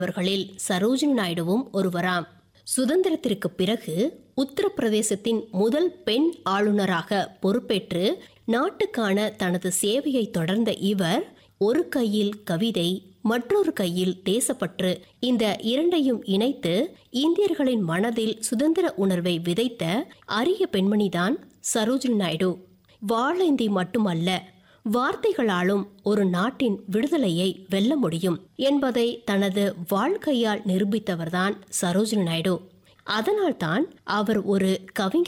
அவர்களில் சரோஜினி நாயுடுவும் ஒருவராம் சுதந்திரத்திற்கு பிறகு உத்தரப்பிரதேசத்தின் முதல் பெண் ஆளுநராக பொறுப்பேற்று நாட்டுக்கான தனது சேவையை தொடர்ந்த இவர் ஒரு கையில் கவிதை மற்றொரு கையில் தேசப்பற்று இந்த இரண்டையும் இணைத்து இந்தியர்களின் மனதில் சுதந்திர உணர்வை விதைத்த அரிய பெண்மணிதான் சரோஜினி நாயுடு வாழேந்தி மட்டுமல்ல வார்த்தைகளாலும் ஒரு நாட்டின் விடுதலையை வெல்ல முடியும் என்பதை தனது வாழ்க்கையால் நிரூபித்தவர்தான் சரோஜினி நாயுடு அதனால்தான் அவர் ஒரு கவிஞர்